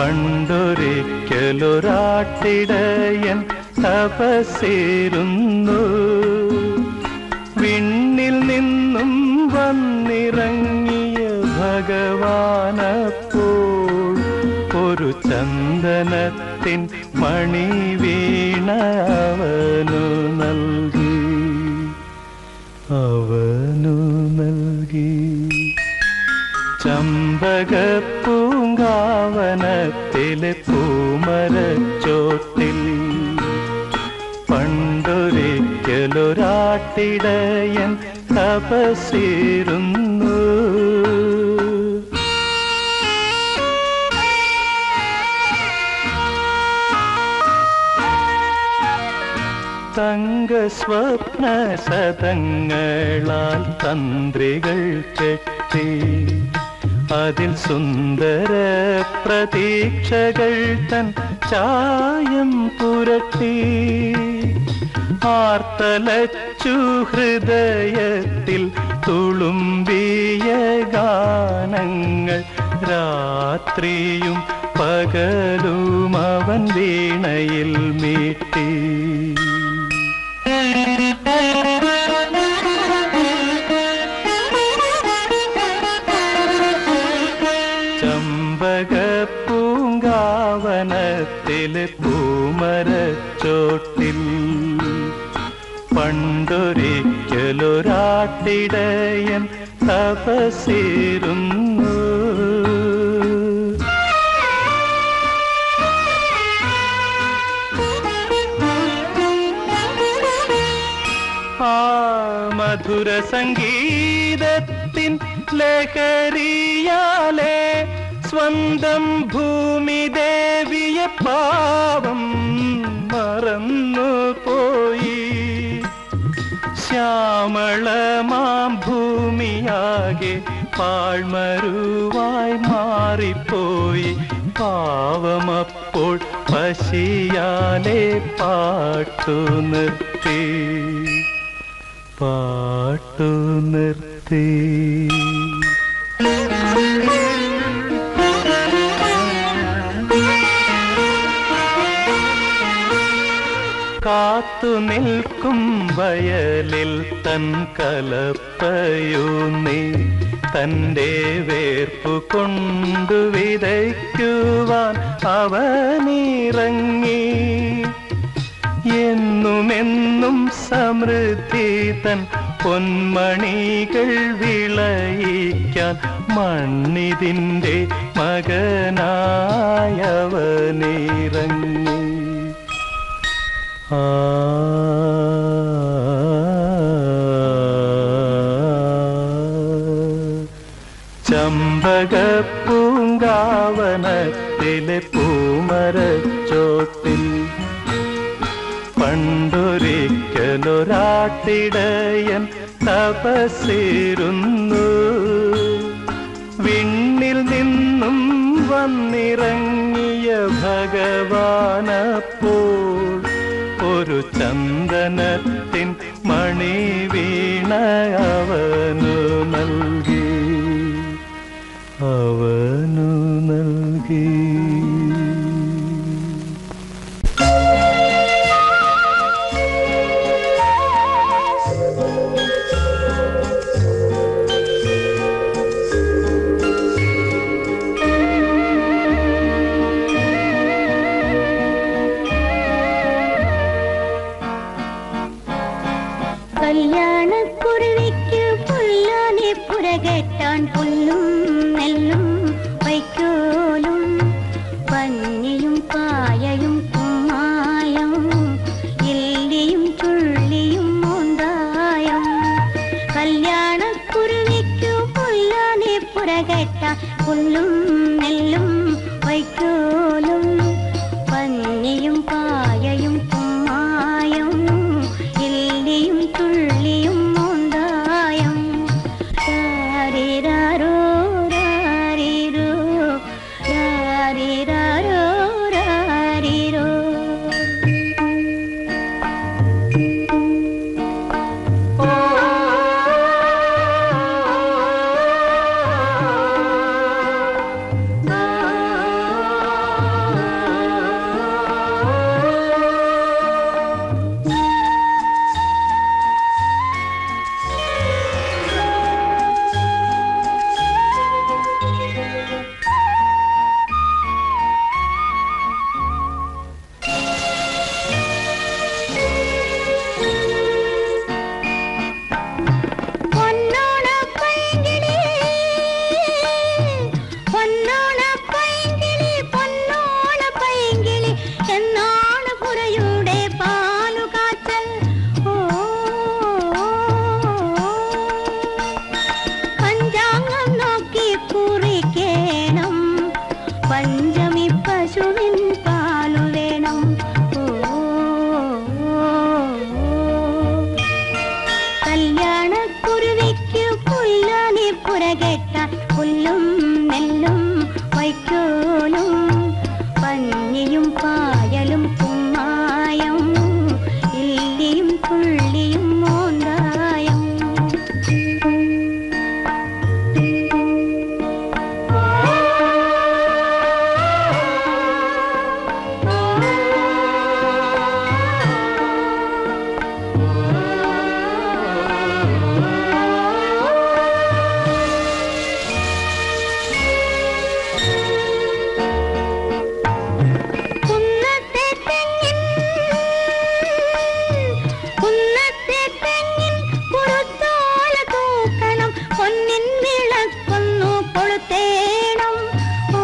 പണ്ടൊരിക്കലൊരാട്ടിടയൻ തപസേരുന്നു വിണ്ണിൽ നിന്നും വന്നിറങ്ങിയ ഭഗവാനപ്പോൾ ഒരു ചന്ദനത്തിൻ മണി വീണ അവനു നൽകി അവനു നൽകി ചമ്പകപ്പൂങ്കാവനത്തിലെ പൂമരച്ചോട്ടിൽ പണ്ടൊരിക്കലൊരാട്ടിടയൻ തപസിരുന്നു തങ്ക സ്വപ്ന സതങ്ങളാൽ തന്ത്രികൾ കെട്ടി അതിൽ സുന്ദര പ്രതീക്ഷകൾ തൻ ചായം പുരട്ടി ആർത്തലച്ചു ഹൃദയത്തിൽ തുളുമ്പിയ ഗാനങ്ങൾ രാത്രിയും പകലും അവൻ വീണയിൽ മീട്ടി ചമ്പകപ്പൂങ്കാവനത്തിലെ പൂമരച്ചോട്ടിൽ പണ്ടൊരിക്കലൊരാട്ടിടയൻ തപസിരുന്നു ആ മധുര സംഗീതത്തിൻ ലഹരിയാലെ സ്വന്തം ഭൂമി ദേവിയെ പാവം മറന്നു പോയി ശ്യാമളമാം ഭൂമിയാകെ പാഴ്മരുവായി മാറിപ്പോയി പാവമപ്പോൾ പശിയാലെ പാട്ടു നിർത്തി പാട്ടു നിർത്തി കാത്തു നിൽക്കും വയലിൽ തൻ കലപ്പയൂന്നി തൻ്റെ വേർപ്പു കൊണ്ടു വിതയ്ക്കുവാൻ അവനിറങ്ങി എന്നുമെന്നും സമൃദ്ധി തൻ പൊന്മണികൾ വിളയിക്കാൻ മണ്ണിതിൻ്റെ മകനായവനിറങ്ങി ആ ചമ്പകപ്പൂങ്കാവനത്തിലെ പൂമരച്ചോട്ടിൽ പണ്ടൊരിക്കലൊരാട്ടിടയൻ തപസിരുന്നു വിണ്ണിൽ നിന്നും വന്നിറങ്ങിയ ഭഗവാനപ്പോൾ ഒരു ചന്ദനത്തിൻ മണി വീണ അവനു നൽകി അവനു നൽകി കല്യാണക്കുരുവിക്ക് പുല്ലാനെ പുരകെട്ടാൻ പുല്ലും നെല്ലും വൈക്കോലും പഞ്ഞിയും പായയും കുമ്മായം ഇല്ലിയും ചുള്ളിയും മോന്തായം കല്യാണക്കുരുവിക്ക് പുല്ലാനെ പുരകെട്ടാൻ പുല്ലും നെല്ലും വൈക്കോലും പഞ്ഞിയും പായയും കുമ്മായം ഇല്ലിയും തുള്ളിയും മോന്തായം രാരിരാരോ രാരിരോ രാരിരാരോ രാരിരോ ആ പശുവിൻ പാലു വേണം ഓ കല്യാണക്കുരുവിക്ക് പുല്ലാനി പുറകെട്ട പുല്ലും നെല്ലും വൈക്കോലും പഞ്ഞിയും പായലും കുമ്മായം ഇല്ലിയും തുള്ളിയും മോന്തായം കുന്നത്തെ തെങ്ങിൻ കുന്നത്തെ തെങ്ങിൻ കുറുത്തോല തൂക്കണം പൊന്നിൻ വിളക്കൊന്നു കൊളുത്തേണം ഓ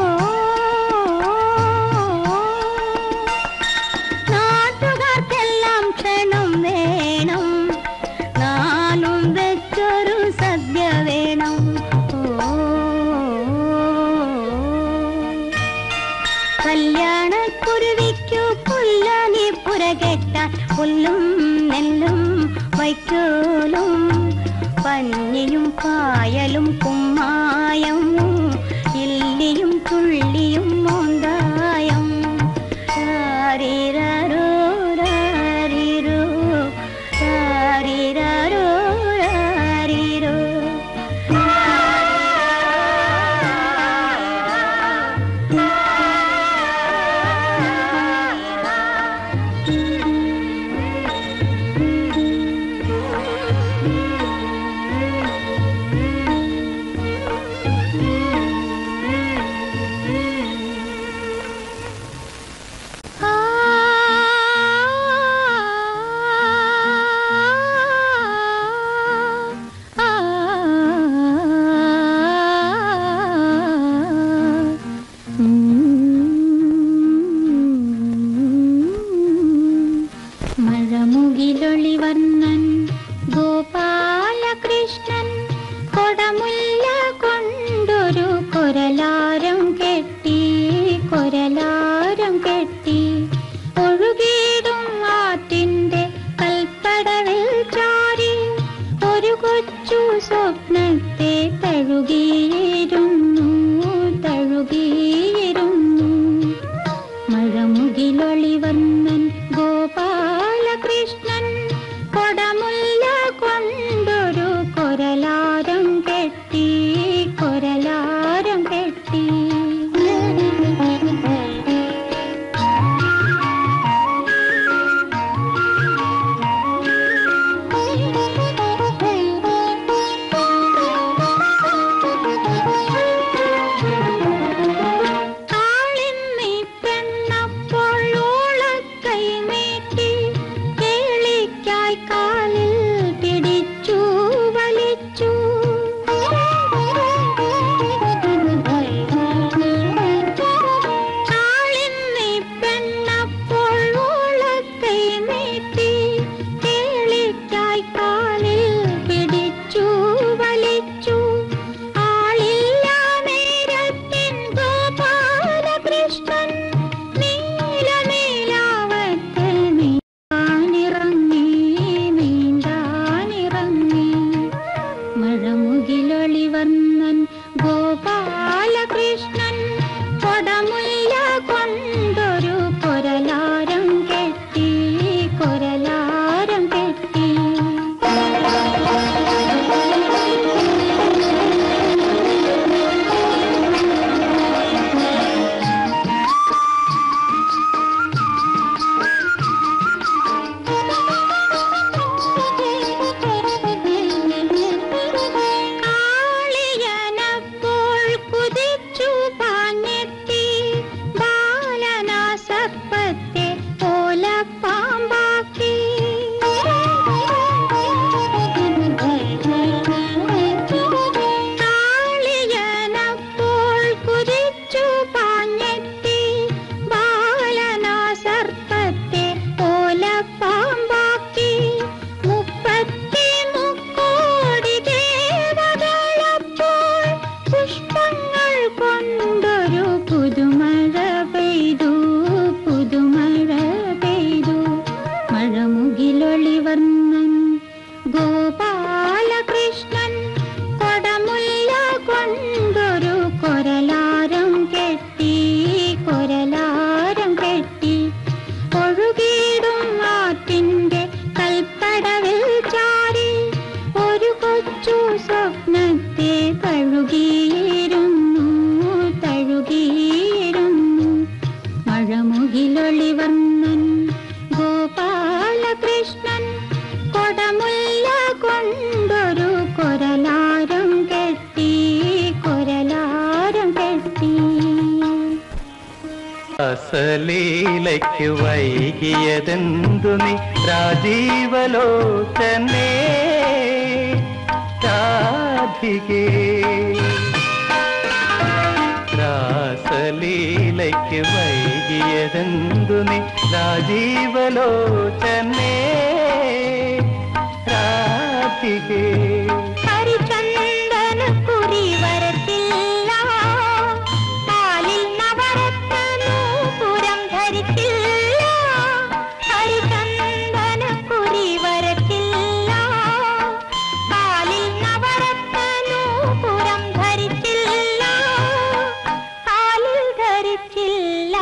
നാട്ടുകാർക്കെല്ലാം ക്ഷണം വേണം നാനും വെച്ചൊരു സദ്യ വേണം ഓ കല്യാണക്കുരുവിക്കു പുല്ലാനി പുറകെട്ട പുല്ലും നെല്ലും വൈക്കോലും പഞ്ഞിയും പായലും കുമ്മായം ഇല്ലിയും തുള്ളിയും മോന്തായം രാരിരരോ രാരിരോ രാരിരരോ രാരിരോ ആ രാസലീലയ്ക്ക് വൈകിയതെന്തു നീ രാജീവലോചനേ രാധികേ രാസലീലയ്ക്ക് വൈകിയതെന്തു നീ രാജീവലോചനേ രാധികേ ഹരിചന്ദന കുറി വരത്തില്ല കാലിൽ നവരത്ന നൂപുരം ധരിച്ചില്ല ഹരിചന്ദന കുറി വരത്തില്ല കാലിൽ നവരത്ന നൂപുരം ധരിച്ചില്ല കാലിൽ ധരിച്ചില്ല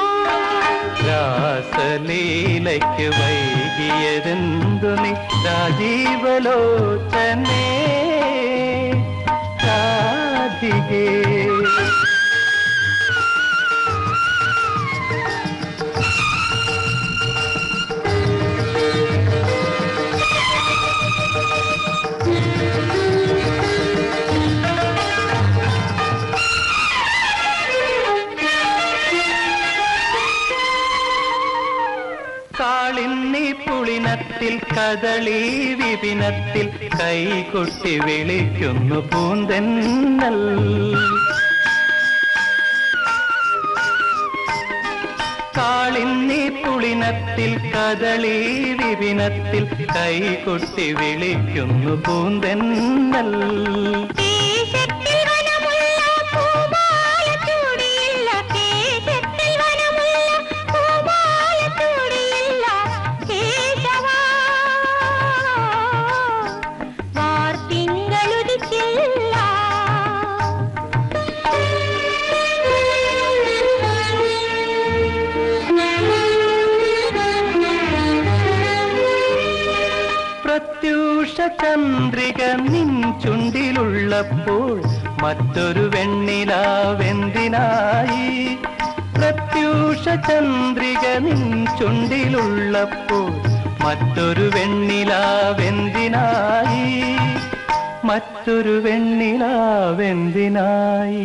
രാസലീലയ്ക്ക് വൈകിയതെന്തു നീ രാജീവലോചനേ രാധികേ കാളിന്നി പുളിനത്തിൽ കദളി വിപിനത്തിൽ കൈകൊട്ടി വിളിക്കുന്നു പൂന്തെന്നൽ കാളിന്നി പുളിനത്തിൽ കദളി വിപിനത്തിൽ കൈകൊട്ടി വിളിക്കുന്നു പൂന്തെന്നൽ കേശത്തിൽ വനമുള്ള പൂമാല ചൂടിയില്ല കേശത്തിൽ വനമുള്ള പൂമാല ചൂടിയില്ല കേശവാ വാർത്തിങ്കളുദിച്ചില്ല പ്രത്യൂഷ ചന്ദ്രിക നിൻ ചുണ്ടിലുള്ളപ്പോൾ മറ്റൊരു വെണ്ണിലാവെന്തിനായി പ്രത്യൂഷ ചന്ദ്രിക നിൻ ചുണ്ടിലുള്ളപ്പോൾ മറ്റൊരു വെണ്ണിലാവെന്തിനായി മറ്റൊരു വെണ്ണിലാവെന്തിനായി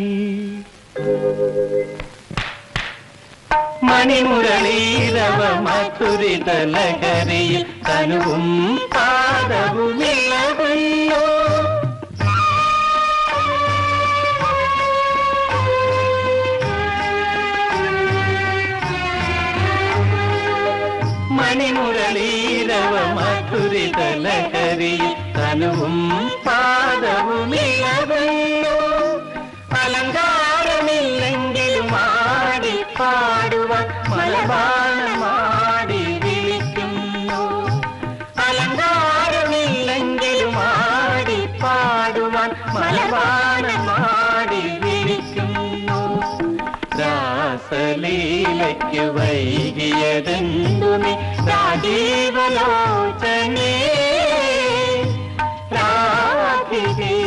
മണിമുരളീരവ മധുരിത ലഹരിയിൽ തനുവും പാദവുമില്ലവല്ലോ മണിമുരളീരവ മധുരിത ലഹരിയിൽ തനുവും പാദവുമില്ലവല്ലോ അലങ്കാരമില്ലെങ്കിലും ആടി പാടുവാൻ മലബാണമാടി വിളിക്കുന്നു അലങ്കാരമില്ലെങ്കിലും ആടി പാടുവാൻ മലബാണമാടി വിളിക്കുന്നു രാസലീലയ്ക്ക് വൈകിയതെന്തു നീ രാജീവലോചനേ രാധികേ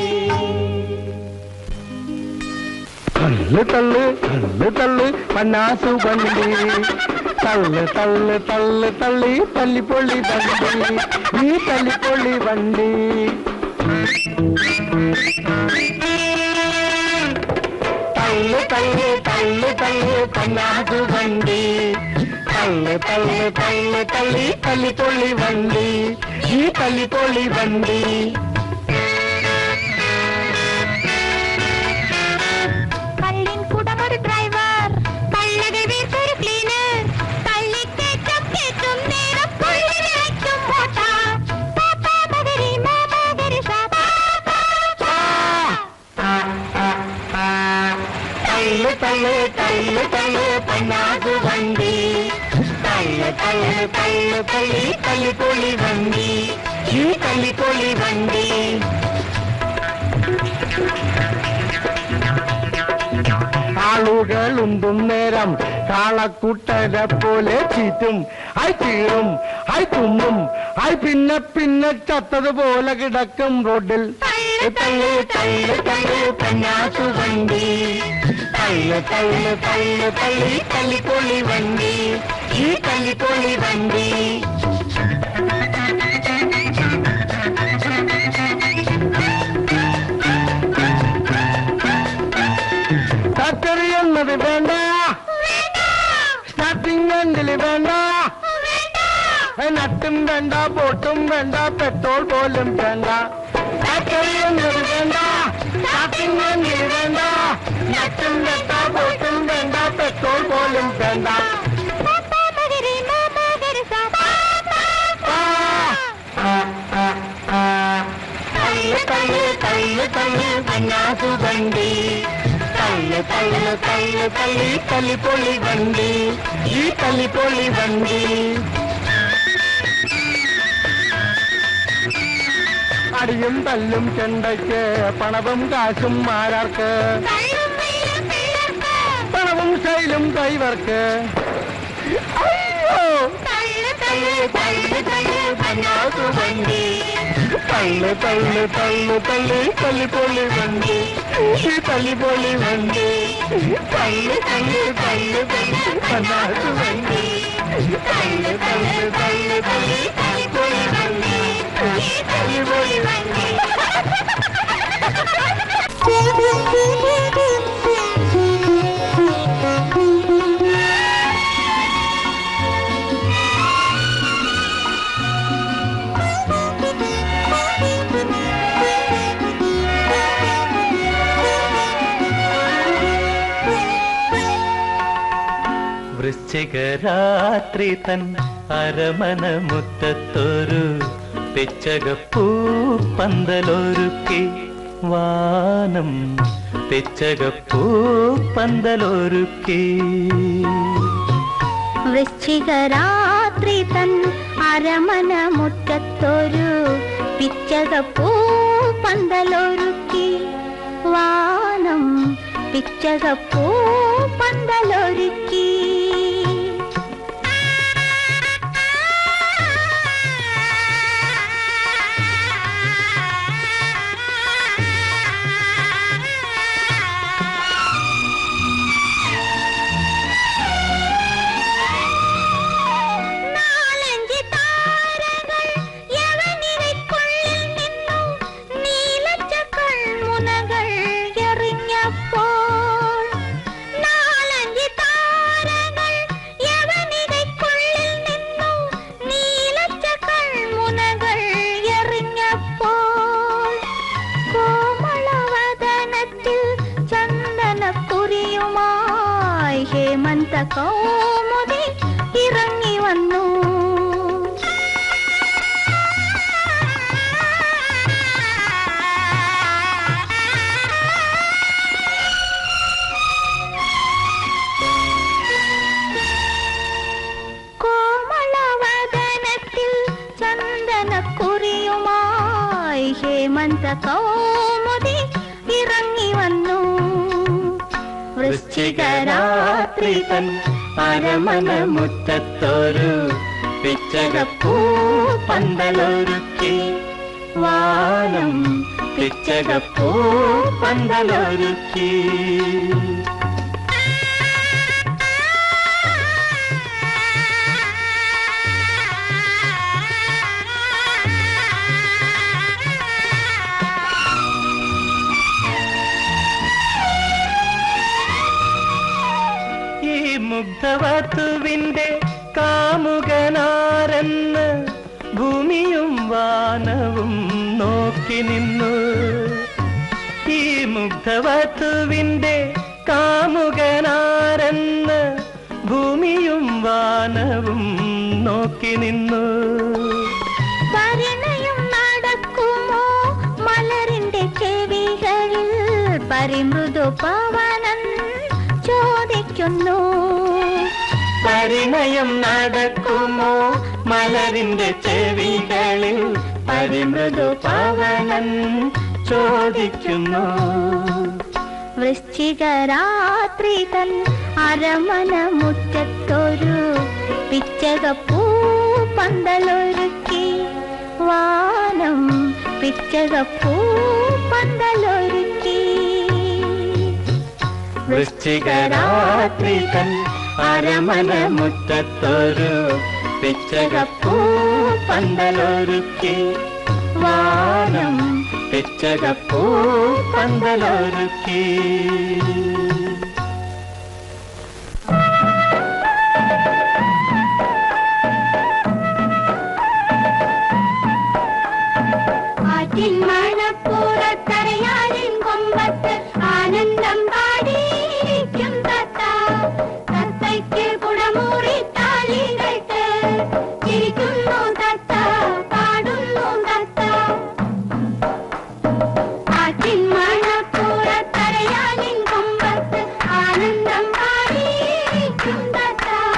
തള്ളു തള്ളു തള്ളു തള്ളു പന്നാസു വണ്ടി തള്ളു തള്ളു തള്ളു തള്ളി തല്ലിപ്പൊള്ളി വണ്ടി ഈ തല്ലിപ്പൊള്ളി വണ്ടി തള്ളു തള്ളു തള്ളു തള്ളു പന്നാസു വണ്ടി തള്ളു തള്ളു തള്ളു തള്ളി തല്ലിപ്പൊള്ളി വണ്ടി ഈ തല്ലിപ്പൊള്ളി വണ്ടി കള്ളിൻ കുടമൊരു ഡ്രൈവർ കള്ളകൾ വീട്ടൊരു ക്ലീനർ കള്ളിക്കേറ്റം കേറ്റും നേരം പുള്ളി വിളയ്ക്കും മോട്ട പാപ്പാ മകരി മാമകരി തള്ളു തള്ളു തള്ളു തള്ളു പന്നാസു വണ്ടി തള്ളു തള്ളു തള്ളു തള്ളി തല്ലിപ്പൊളി വണ്ടി ഈ തല്ലിപ്പൊളി വണ്ടി ആളുകൾ ഉണ്ടും നേരം കാളക്കുട്ടരെ പോലെ ചീറ്റും ഐ ചീറും ഐ തുമ്മും ഐ പിന്നെ പിന്നെ ചത്തതുപോലെ കിടക്കും റോഡിൽ തള്ളു തള്ളു തള്ളു പന്നാസു വണ്ടി തള്ളു തള്ളു തള്ളു തള്ളി തല്ലിപ്പൊളി വണ്ടി ഈ തല്ലിപ്പൊളി വണ്ടി കക്കറി എന്നത് വേണ്ട സ്റ്റാർട്ടിംഗ് വേണ്ട ഏ, നട്ടും വേണ്ട ബോട്ടും വേണ്ട പെട്രോൾ പോലും വേണ്ട ബാറ്ററി ഒന്നും വേണ്ട സ്റ്റാർട്ടിംഗ് വേണ്ട നട്ടും വേണ്ട ബോട്ടും വേണ്ട പെട്രോൾ പോലും വേണ്ട തള്ളു തള്ളു തള്ളു തള്ളു കന്നാസു വണ്ടി തള്ളു തള്ളു തള്ളു തള്ളി തല്ലിപ്പൊളി വണ്ടി ഈ തല്ലിപ്പൊളി വണ്ടി അടിയും തല്ലും ചെണ്ടയ്ക്ക് പണവും കാശും ആരാർക്ക് പണവും ശൈലും കൈവർക്ക് അയ്യോ തള്ളു തള്ളു തള്ളു കന്നാസു വണ്ടി തള്ളു തള്ളു തള്ളു തള്ളി തല്ലിപ്പൊളി വണ്ടി ഈ തല്ലിപ്പൊളി വണ്ടി തള്ളു തള്ളു തള്ളു തള്ളി കന്നാസു വണ്ടി തള്ളു തള്ളു തള്ളു തള്ളി തല്ലിപ്പൊളി വണ്ടി ഈ തല്ലിപ്പൊളി വണ്ടി വൃശ്ചികരാത്രി തൻ അരമന മുറ്റത്തൊരു പിച്ചകപ്പൂ പന്തലൊരുക്കി വാനം പിച്ചകപ്പൂ പന്തലൊരുക്കി വൃശ്ചികരാത്രി തൻ അരമന മുറ്റത്തൊരു പിച്ചകപ്പൂ പന്തലൊരുക്കി വാനം പിച്ചകപ്പൂ പന്തലൊരുക്കി നാലഞ്ച് താരകൾ യവനിരയ്ക്കുള്ളിൽ നിന്നും നീലച്ച കൺമുനകൾ എറിഞ്ഞപ്പോൾ നാലഞ്ച് താരകൾ യവനിരയ്ക്കുള്ളിൽ നിന്നും നീലച്ച കൺമുനകൾ എറിഞ്ഞപ്പോൾ കോമളവദനത്തിൽ ചന്ദനക്കുറിയുമായി ഹേമന്ത കൗമുദി ഇറങ്ങി വന്നു കോമളവദനത്തിൽ ചന്ദനക്കുറിയുമായി ഹേമന്ത കൗമുദി ഇറങ്ങി വന്നു വൃശ്ചികരാത്രി തൻ അരമന മുറ്റത്തൊരു പിച്ചകപ്പൂ പന്തലൊരുക്കി വാനം പിച്ചകപ്പൂ പന്തലൊരുക്കി ഈ മുഗ്ധവത്തുവിന്റെ കാമുകനാരെന്ന് ഭൂമിയും വാനവും നോക്കി നിന്നു ഈ മുഗ്ധവത്തുവിന്റെ കാമുകനാരെന്ന് ഭൂമിയും വാനവും നോക്കി നിന്നു പരിണയം നടക്കുമോ മലരിന്റെ ചെവികളിൽ പരിമൃദു പവനൻ ചോദിക്കുന്നു പരിണയം നടക്കുമോ മലരിന്റെ ചെവികളിൽ പരിമൃദു പവനൻ ചോദിക്കുന്നു വൃശ്ചികരാത്രി തൻ അരമന മുറ്റത്തൊരു പിച്ചകപ്പൂ പന്തലൊരുക്കി വാനം പിച്ചകപ്പൂ പന്തലൊരുക്കി വൃശ്ചികരാത്രി തൻ അരമന മുറ്റത്തൊരു പിച്ചകപ്പൂ പന്തലൊരുക്കി വാനം പിച്ചകപ്പൂ പന്തലൊരുക്കി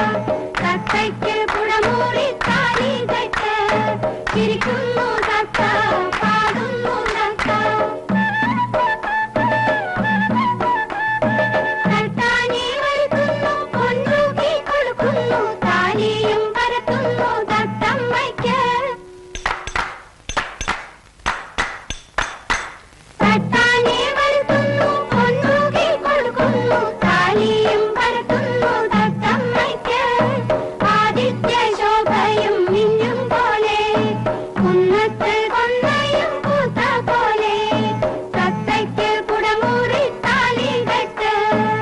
തത്തയ്ക്ക് പുഴമൂറി താലി കെട്ട് ചിരിക്കുന്നു തത്ത പാടുന്നു തത്ത തട്ടാനെ വരുത്തുന്നു പൊന്നൂക്കി കൊടുക്കുന്നു താലിയും പരത്തുന്നു തത്തമ്മയ്ക്ക് തട്ടാനെ വരുത്തുന്നു പൊന്നൂക്കി കൊടുക്കുന്നു താലിയും പരത്തുന്നു തത്തമ്മയ്ക്ക് ആദിത്യ ശോഭയും മിന്നും പോലെ കുന്നത്ത് കൊന്നയും പൂത്ത പോലെ തത്തയ്ക്ക് കുടമൂറി താലി കെട്ട്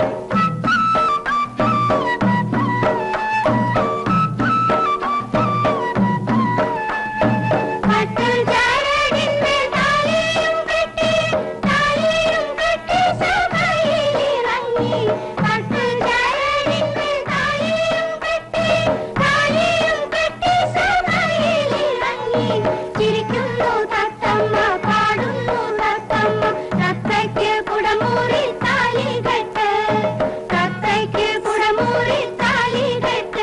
പട്ടിൽ ചരടിന്റെ താലിയും കെട്ടി താലിയും കെട്ടി സഭയിലിറങ്ങി പട്ടിൽ ചരടിന്റെ താലിയും കെട്ടി താലിയും കെട്ടി സഭയിലിറങ്ങി ചിരിക്കുന്നു തത്തമ്മ പാടുന്നു തത്തമ്മ തത്തയ്ക്ക് കുടമൂറി താലി കെട്ട് തത്തയ്ക്ക് കുടമൂറി താലി കെട്ട്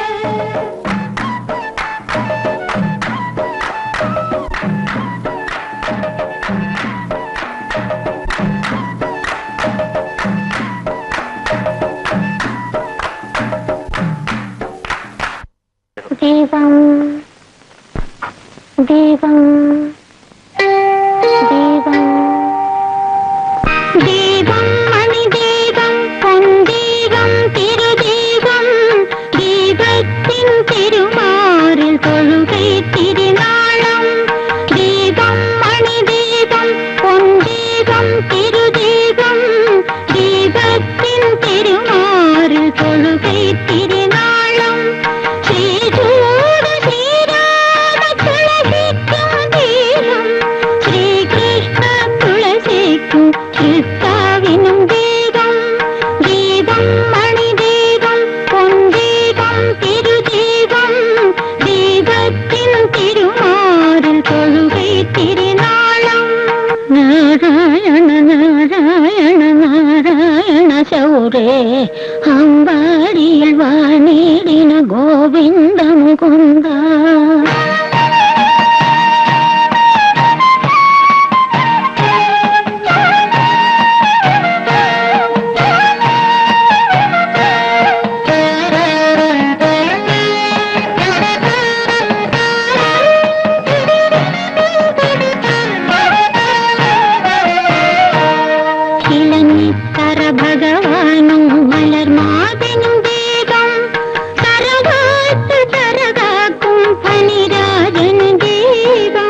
ദീപം ദീപം ദീപം ദീപം മണിദീപം പൊന്തീപം തിരുദീപം ദീപത്തിൻ തിരുമാറിൽ തൊഴുകൈ തിരുനാളം ദീപം മണിദീപം പൊന്തീപം തിരുദീപം ദീപത്തിൻ തിരുമാറിൽ തൊഴുകൈ തിരുനാളം ശ്രീചൂട് ശ്രീരാമ തുളസിക്കും ദീപം ശ്രീകൃഷ്ണ തുളസിക്കും കൃഷ്ണാവിനും ദീപം ദീപം മണിദീപം പൊന്തീപം തിരുദീപം ദീപത്തിൻ തിരുമാറിൽ തൊഴുകൈ തിരുനാളം നാരായണ നാരായണ നാരായണ ശൗരേ അമ്പാടിയിൽ വാണിടിന ഗോവിന്ദ മുകുന്ദ ഇളഞ്ഞിത്തറ ഭഗവാനും മലർമാതനും ദീപം കരകാത്ത് കരകാക്കും ഫണിരാജൻ ദീപം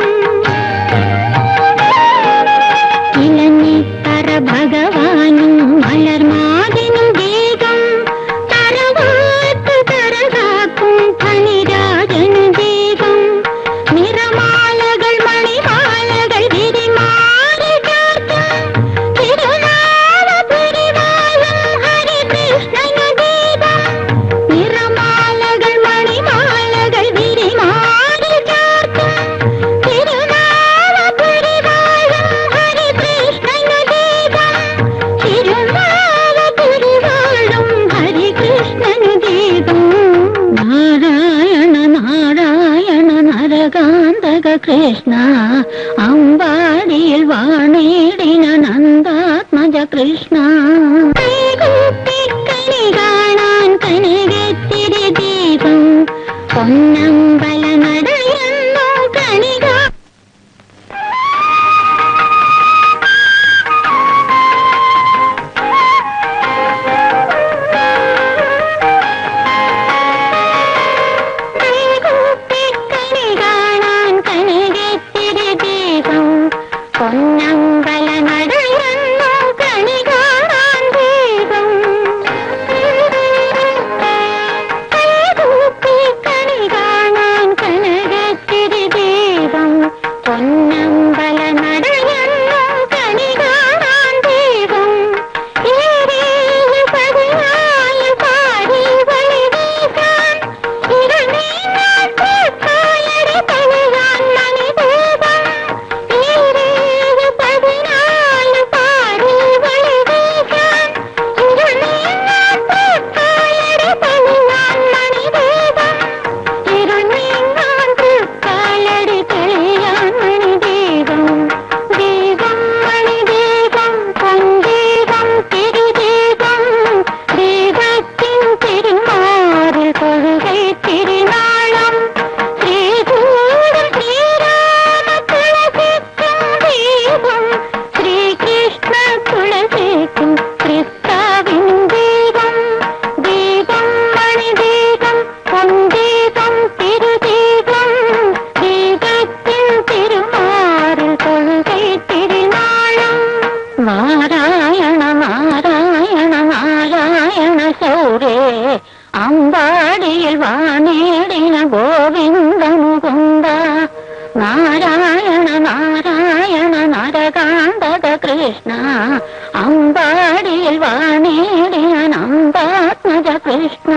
ഇളഞ്ഞിത്തറ ഭഗവാനും മലർമാതനും ദീപം കരകാത്ത് കരകാക്കും ഫണിരാജൻ ദീപം നിറമാലകൾ മണിമാലകൾ വിരിമാറി ചാർത്തും തിരുനാമ പരിവാരം ഹരികൃഷ്ണനു ദീപം നിറമാലകൾ മണിമാലകൾ വിരിമാറി ചാർത്തും തിരുനാമ പരിവാരം ഹരികൃഷ്ണനു ദീപം തിരുനാമ പരിവാരം ഹരികൃഷ്ണനു ദീപം നാരായണ നാരായണ നരകാന്തക കൃഷ്ണ അമ്പാടിയിൽ വാണേടിന നന്ദാത്മജ കൃഷ്ണ കൈകൂപ്പിക്കണി കാണാൻ കനകത്തിരി ദീപം പൊന്നമ്പല നടയുന്നു കണിക കൈകൂപ്പിക്കണി കാണാൻ കനകത്തിരി ദീപം പൊന്നമ്പല നടയുന്നു കണി കാണാൻ ദീപം കൈകൂപ്പിക്കണി കാണാൻ അമ്പാടിയിൽ വാണേടിന ഗോവിന്ദ മുകുന്ദ നാരായണ നാരായണ നരകാന്തക കൃഷ്ണ അമ്പാടിയിൽ വാണേടിന നന്ദാത്മജ കൃഷ്ണ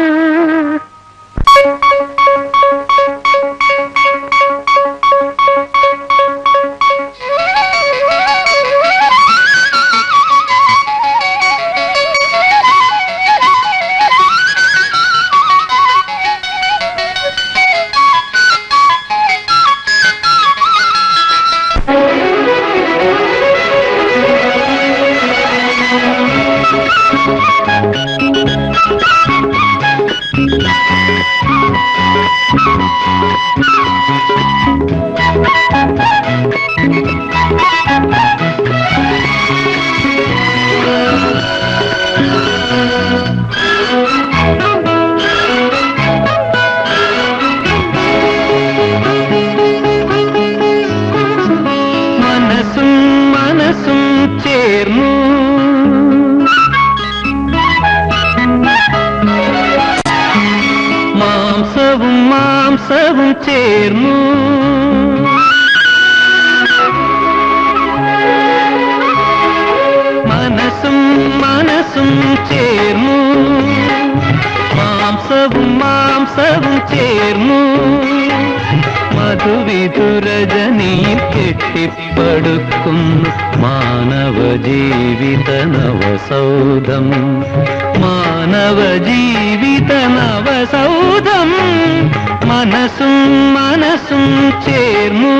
മനസ്സും മനസ്സും ചേർന്നു മാംസവും മാംസവും ചേർന്നു മനസ്സും മനസ്സും ചേർന്നു മാംസവും മാംസവും ചേർന്നു മധുവിധുരജനിയിൽ കെട്ടിപ്പടുക്കുന്നു മാനവ ജീവിത നവസൗധം മാനവ ജീവിത നവസൗധം മനസ്സും മനസ്സും ചേർന്നു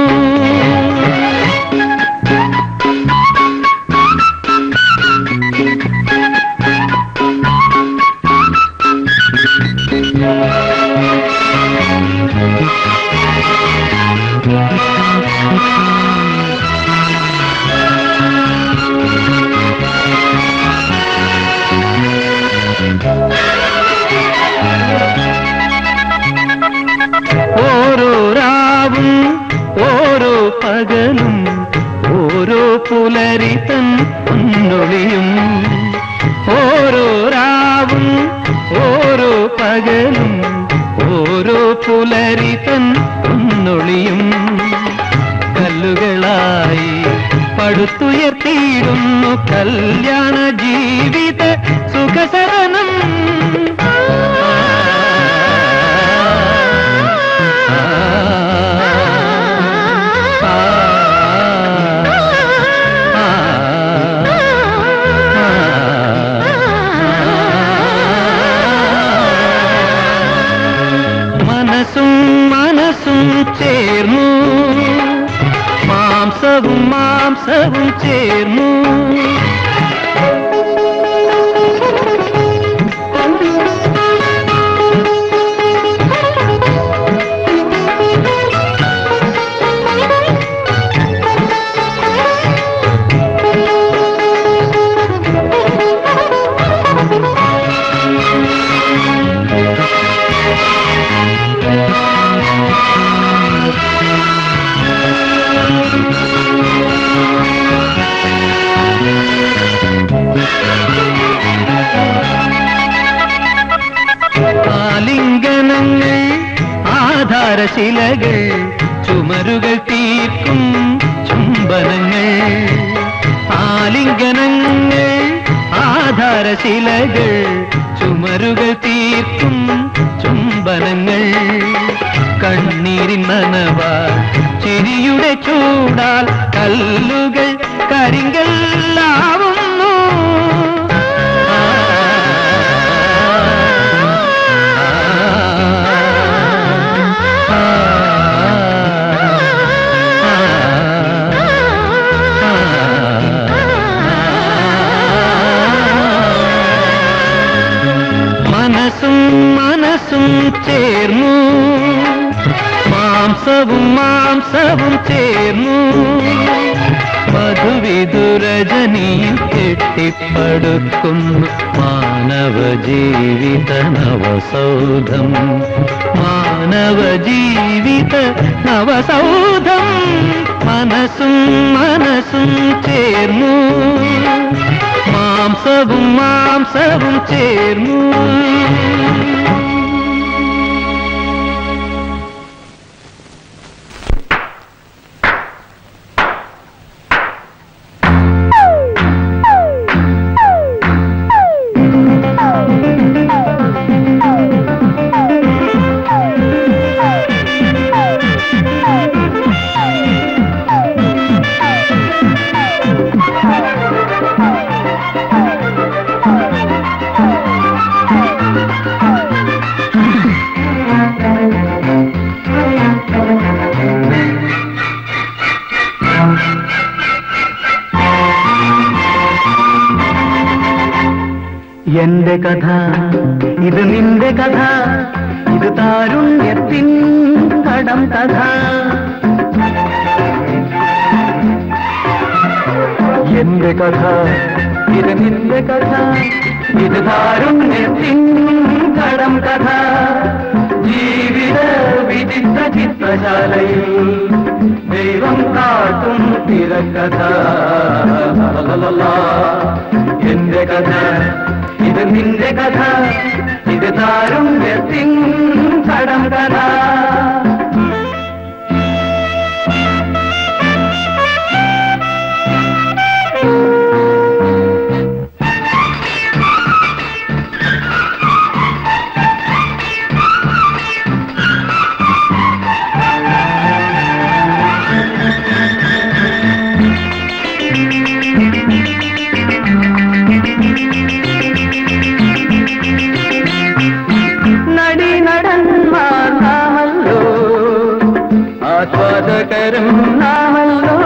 ഓരോ രാവും ഓരോ പകലും ഓരോ പുലരി തൻ പൊന്നൊളിയും ഓരോ രാവും ഓരോ പകലും ഓരോ പുലരി തൻ പൊന്നൊളിയും കല്ലുകളായി പടുത്തുയർത്തിയിടുന്നു കല്യാണ ജീവിത സുഖസരണം മനസ്സും മനസ്സും ചേർന്നു മാംസവും മാംസവും ചേർന്നു ആലിംഗനങ്ങൾ ആധാരശിലകൾ ചുമരുകൾ തീർക്കും ചുംബനങ്ങൾ ആലിംഗനങ്ങൾ ആധാരശിലകൾ ചുമരുകൾ തീർക്കും ചുംബനങ്ങൾ കണ്ണീരിൻ നനവ ചിരിയുടെ ചൂടാൽ കല്ലുകൾ കരിങ്കല്ലാവുന്നു മനസ്സും മനസ്സും ചേർന്നു മാംസവും മാംസവും ചേർന്നു മധുവിദുരജനിയിൽ കെട്ടിപ്പടുക്കുന്നു മാനവ ജീവിത നവസൗധം മാനവ ജീവിത നവസൗധം മനസ്സും മനസ്സും ചേർന്നു മാംസവും മാംസവും ചേർന്നു എന്റെ കഥ ഇത് നിന്റെ കഥ ഇത് താരുണ്യത്തിൻ കടം കഥ എന്റെ കഥ ഇത് നിന്റെ കഥ ഇത് താരുണ്യത്തിൻ കടം കഥ ജീവിത വിചിത്ര ചിത്രശാലയിൽ ദൈവം കാട്ടും തിരക്കഥ എന്റെ കഥ ഇത് നിന്റെ കഥ ഇത് താരുണ്യത്തിൻ കടം കഥ നടി നടന്മാർ നാമല്ലോ ആസ്വാദകരും നാമല്ലോ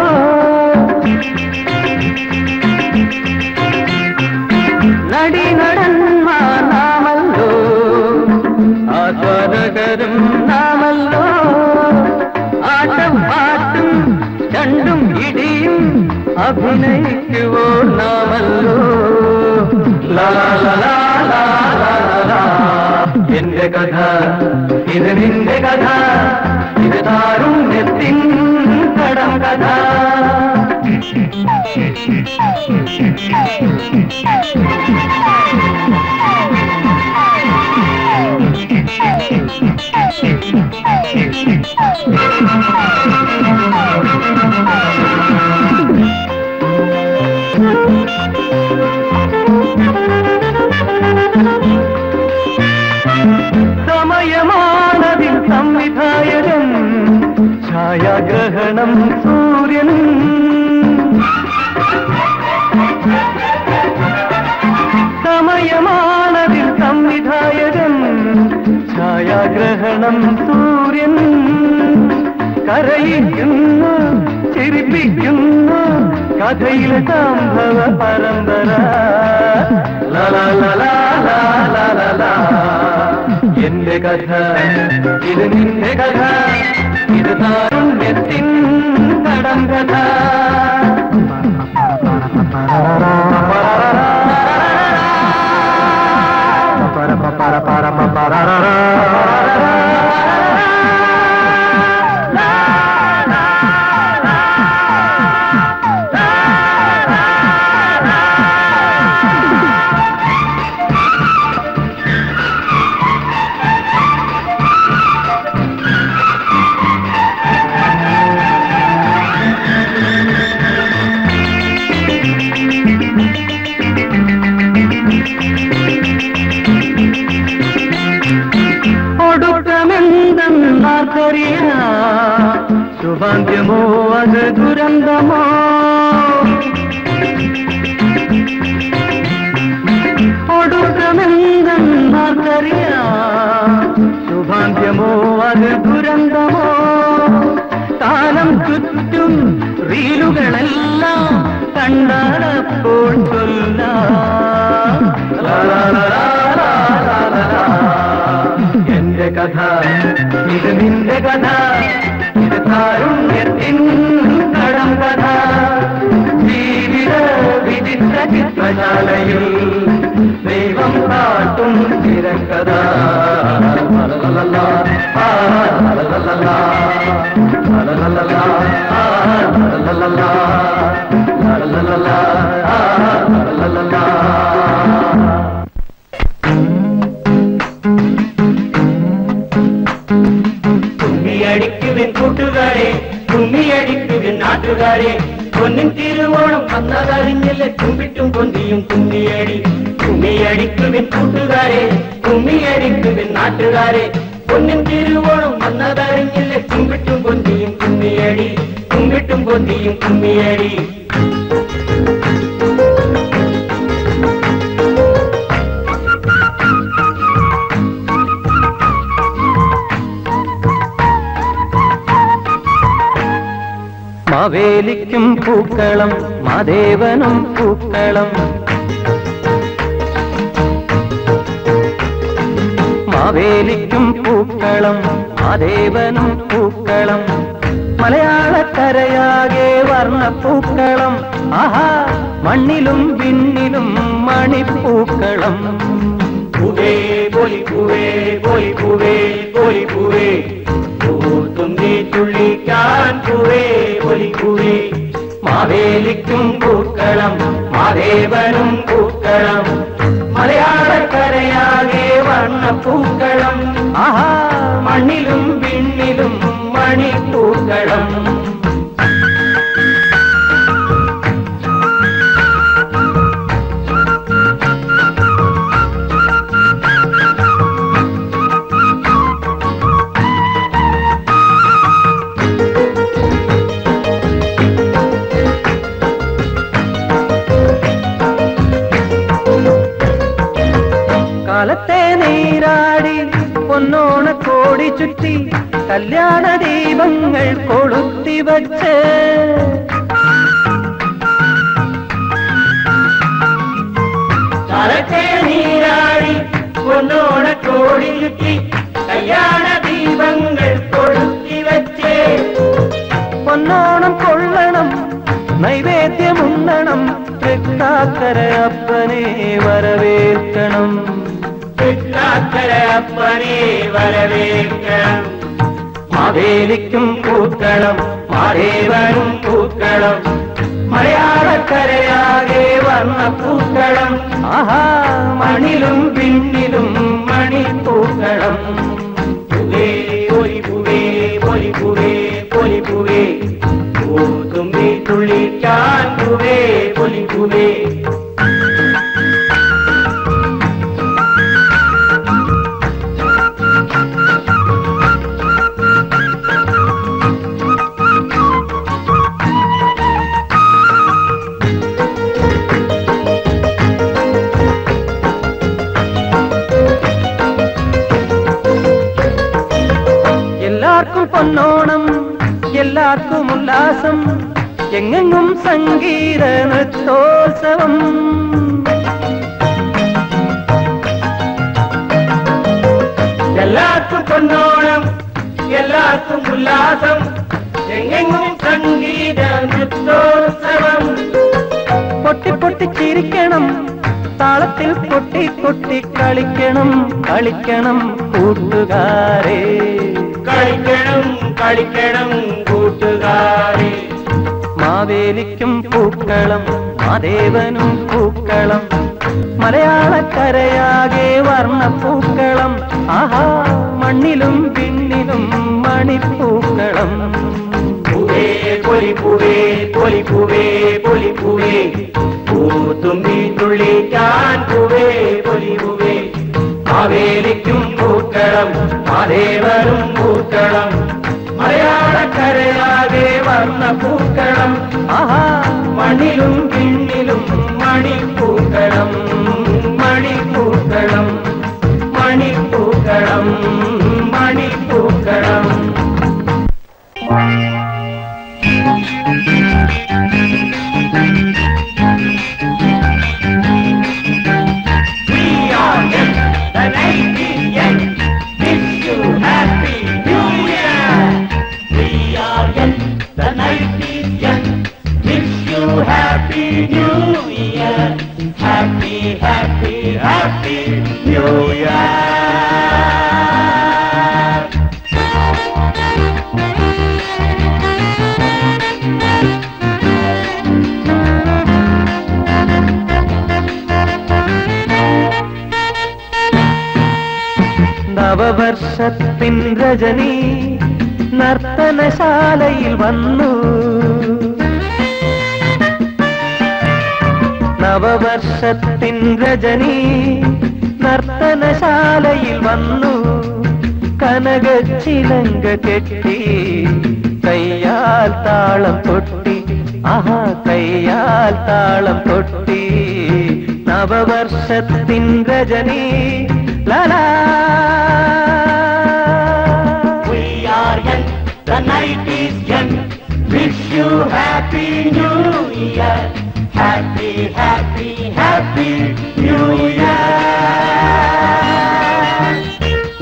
നടി നടന്മാർ നാമല്ലോ ആസ്വാദകരും നാമല്ലോ ആട്ടം പാട്ടും രണ്ടും ഇടിയും അഭിനയിക്കുവോ നാമല്ലോ ലാ ലാ ലാ ലാ ലാ ലാ ലാ. എന്റെ കഥ ഇത് നിന്റെ കഥ ഇത് താരുണ്യത്തിൻ കടം കഥ സമയമാണതിൽ സംവിധായകൻ ഛായാഗ്രഹണം സൂര്യൻ സമയമാണതിൽ സംവിധായകൻ ഛായാഗ്രഹണം സൂര്യൻ കരയിക്കുന്നു ചിരിപ്പിക്കുന്നു കഥയിലെ സംഭവ പരമ്പര ലാ ലാ ലാ ലാ ലാ ലാ ലാ ലാ. എന്റെ കഥ ഇത് നിന്റെ കഥ ഇത് താരുണ്യത്തിൻ കടം കഥ ഒടുക്കമെന്തെന്നാർക്കറിയാ ശുഭാന്ത്യമോ അത് ദുരന്തമോ ഒടുക്കമെന്തെന്നാർക്കറിയാ ശുഭാന്ത്യമോ അത് ദുരന്തമോ കാലം ചുറ്റും റീലുകളെല്ലാം കണ്ടാലപ്പോൾ ചൊല്ലാം ലാ ലാ ലാ ലാ ലാ ലാ ലാ. എന്റെ കഥ ഇത് നിന്റെ കഥ ഇത് താരുണ്യത്തിൻ കടം കഥ ജീവിത വിചിത്ര ചിത്രശാലയിൽ ദൈവം കാട്ടും തിരക്കഥ ലലലലാ, ആ, ലലലലാ, ലലലലാ, ആ, ലലലലാ, ലലലലാ, ആ, ലലലലാ. കുമ്മിയടിക്കുവിൻ കൂട്ടുകാരെ കുമ്മിയടിക്കുവിൻ നാട്ടുകാരെ പൊന്നിൻ തിരുവോണം വന്നതറിഞ്ഞില്ല കുമ്പിട്ടും പൊന്തിയും കുമ്മിയടി കുമ്മിയടിക്കുവിൻ കൂട്ടുകാരെ കുമ്മിയടിക്കുവിൻ നാട്ടുകാരെ പൊന്നിൻ തിരുവോണം വന്നതറിഞ്ഞില്ല കുമ്പിട്ടും പൊന്തിയും കുമ്മിയടി കുമ്പിട്ടും പൊന്തിയും കുമ്മിയടി മാവേലിക്കും പൂക്കളം മാദേവനും പൂക്കളം മാവേലിക്കും പൂക്കളം മാദേവനും പൂക്കളം മലയാളക്കരയാകെ വർണ്ണപ്പൂക്കളം ആഹാ മണ്ണിലും വിണ്ണിലും മണിപ്പൂക്കളം പൂവേ പൊലി പൂവേ പൊലി പൂവേ പൊലി പൂവേ പൂത്തുമ്പി തുള്ളിക്കാൻ പൂവേ പൊലി പൂവേ മാവേലിക്കും പൂക്കളം മാദേവനും പൂക്കളം മലയാളക്കരയാകെ വർണ്ണ പൂക്കളം ആഹാ മണ്ണിലും വിണ്ണിലും മണിപ്പൂക്കളം കാലത്തെ നീരാടി പൊന്നോണ കോടി ചുറ്റി കല്യാണ ദീപങ്ങൾ കൊളുത്തി വച്ച് തലത്തെ നീരാടി പൊന്നോണ കോടി ചുറ്റി കല്യാണ ദീപങ്ങൾ കൊളുത്തി വച്ചേ പൊന്നോണം കൊള്ളണം നൈവേദ്യമുണ്ണണം തൃക്കാക്കര അപ്പനെ വരവേൽക്കണം തൃക്കാക്കര അപ്പനെ വരവേൽക്കണം മാവേലിക്കും പൂക്കളം മാദേവനും പൂക്കളം മലയാളക്കരയാകെ വർണ്ണ പൂക്കളം ആഹാ മണിലും പിന്നിലും മണിപ്പൂക്കളം പൂവേ പൊലി പൂവേ പൊലി പൂവേ പൊലി പൂവേ പൂത്തുമ്പി തുള്ളിക്കാൻ പൂവേ പൊലി പൂവേ എല്ലാവർക്കും പൊന്നോണം എല്ലാവർക്കും ഉല്ലാസം എങ്ങെങ്ങും സംഗീത നൃത്തോത്സവം എല്ലാവർക്കും പൊന്നോണം എല്ലാവർക്കും ഉല്ലാസം എങ്ങെങ്ങും സംഗീത നൃത്തോത്സവം പൊട്ടി പൊട്ടി ചിരിക്കണം താളത്തിൽ കൊട്ടി കൊട്ടി കളിക്കണം കളിക്കണം കൂട്ടുകാരെ കളിക്കണം കളിക്കണം കൂട്ടുകാരെ മാവേലിക്കും പൂക്കളം മാദേവനും പൂക്കളം മലയാളക്കരയാകെ വർണ്ണപ്പൂക്കളം ആഹാ മണ്ണിലും പിന്നിലും മണിപ്പൂക്കളം പൂവേ പൊലി പൂവേ പൊലി പൂവേ പൊലി പൂവേ പൂത്തുമ്പി തുള്ളിക്കാൻ പൂവേ പൊലി പൂവേ മാവേലിക്കും പൂക്കളം മാദേവനും പൂക്കളം മലയാളക്കരയാകെ വർണ്ണ പൂക്കളം ആഹാ മണ്ണിലും പിന്നിലും മണിപ്പൂക്കളം മണിപ്പൂക്കളം മണിപ്പൂക്കളം മണിപ്പൂക്കളം We are young, the 90s young. Wish you happy new year. We are young, the 90s young. Wish you happy new year. Happy, happy, happy new year. നവവർഷത്തിൻ Rajani നർത്തനശാലയിൽ വന്നു നവവർഷത്തിൻ രജനി നർത്തനശാലയിൽ വന്നു കനകച്ചിലങ്ക കെട്ടി കയ്യാൽ താളം കൊട്ടി ആഹാ കയ്യാൽ താളം കൊട്ടി നവവർഷത്തിൻ Rajani ലലാ We are young, the night is young. Wish you happy new year. Happy, happy, happy new year.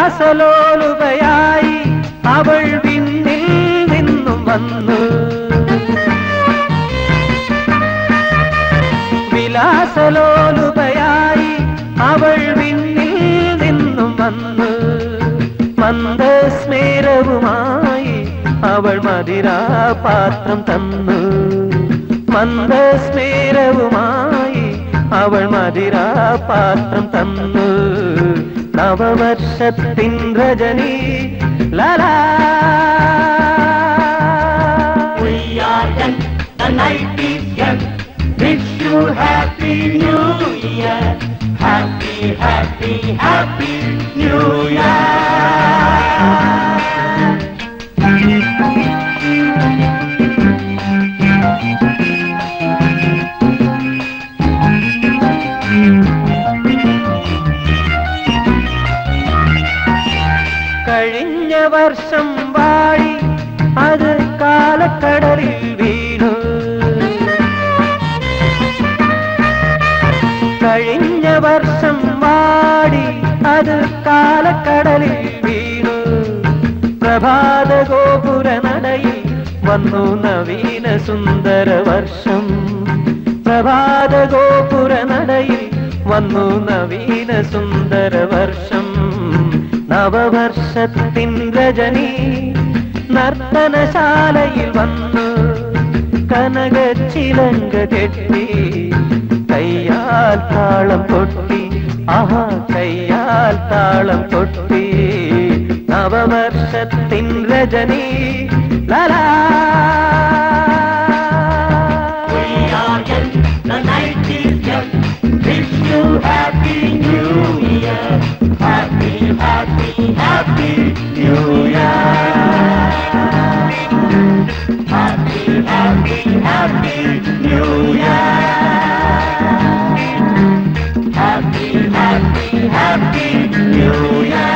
വിലാസലോലുപയായി അവൾ വിണ്ണിൽ നിന്നും വന്നു വിലാസലോലുപയായി അവൾ വിണ്ണിൽ നിന്നും വന്നു മന്ദസ്മേരവുമായി അവൾ മതിരാപാത്രം തന്നു മന്ദസ്മേരവുമായി അവൾ മതിരാപാത്രം തന്നു നവവർഷത്തിൻ Rajani ലലാ We are young, the night is young. Wish you happy new year. Happy, happy, happy new year. കഴിഞ്ഞ വർഷം വാഴി അത് കാലക്കടലിൽ വീണു കഴിഞ്ഞ വർഷം വാടി അത് കാലക്കടലിൽ വീണു പ്രഭാത ഗോപുര നടയിൽ വന്നു നവീന സുന്ദര വർഷം പ്രഭാത ഗോപുര നടയിൽ വന്നു നവീന സുന്ദര വർഷം നവവർഷത്തിൻ രജനി നർത്തനശാലയിൽ വന്നു കനകച്ചിലങ്ക കെട്ടി കയ്യാൽ താളം കൊട്ടി ആഹാ കയ്യാൽ താളം കൊട്ടി നവവർഷത്തിൻ Rajani ലലാ We are young, the night is young. Wish you happy new year. Happy, happy, happy new year. Happy, happy, happy new year. Happy, happy, happy new year.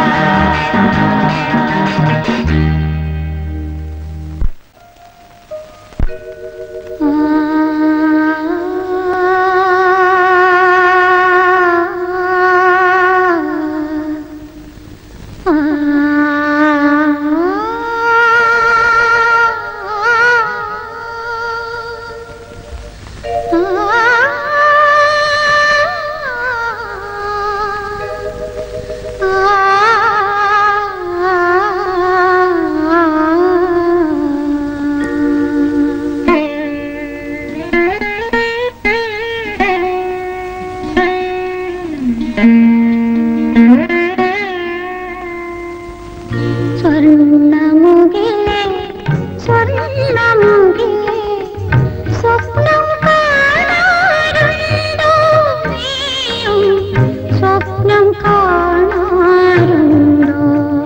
സ്വർണ്ണമുകിലേ സ്വർണ്ണമുകിലേ സ്വപ്നം കാണാറുണ്ടോ നീയും സ്വപ്നം കാണാറുണ്ടോ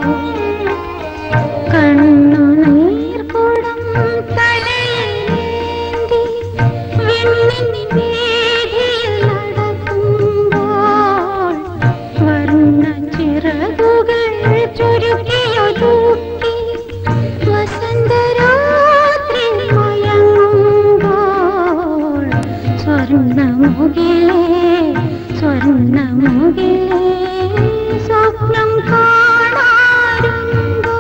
കണ്ണുനീർക്കുടം തലയിലേന്തി വിണ്ണിൻ വീഥിയിൽ നടക്കുമ്പോൾ വർണ്ണ ചിറകുകൾ ചുരുക്കിയൊതുക്കി വസന്തരാത്രി മയങ്ങുമ്പോൾ സ്വർണ്ണമുകിലേ സ്വർണ്ണമുകിലേ സ്വപ്നം കാണാറുണ്ടോ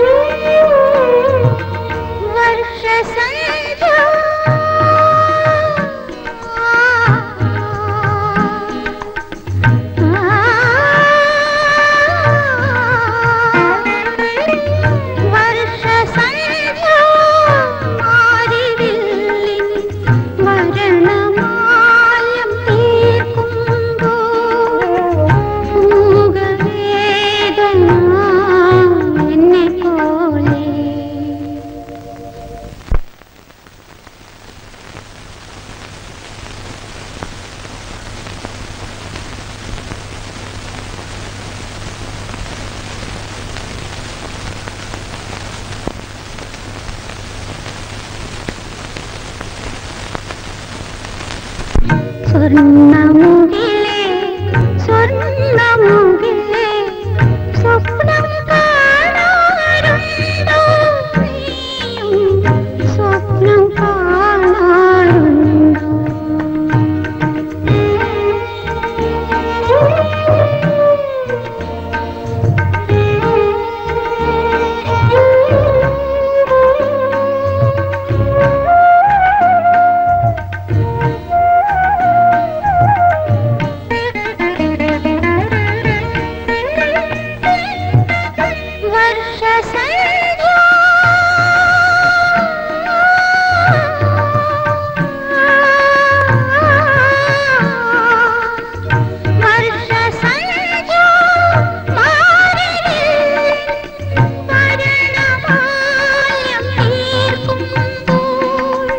വർഷസന്ധ്യ സ്വർണ്ണമുകിലേ സ്വർണ്ണമുകിലേ സ്വപ്നം കാണാറുണ്ടോ നീയും സ്വപ്നം കാണാറുണ്ടോ വർഷസന്ധ്യ വർഷസന്ധ്യ മാറിവിൽ മരണമായം തീർക്കുമ്പോൾ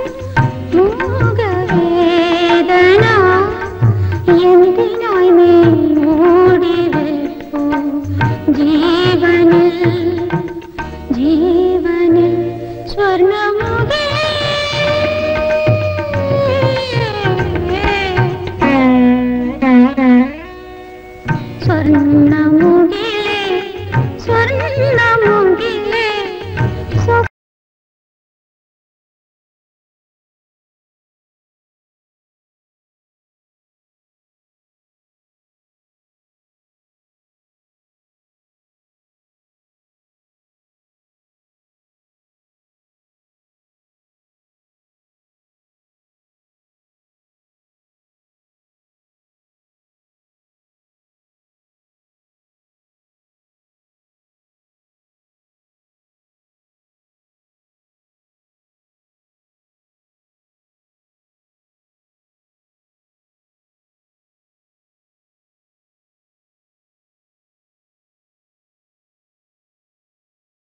മൂകവേദന എന്തിനായി നീ മൂടിവെപ്പൂ ജീവനിൽ ജീവനിൽ സ്വർണ്ണ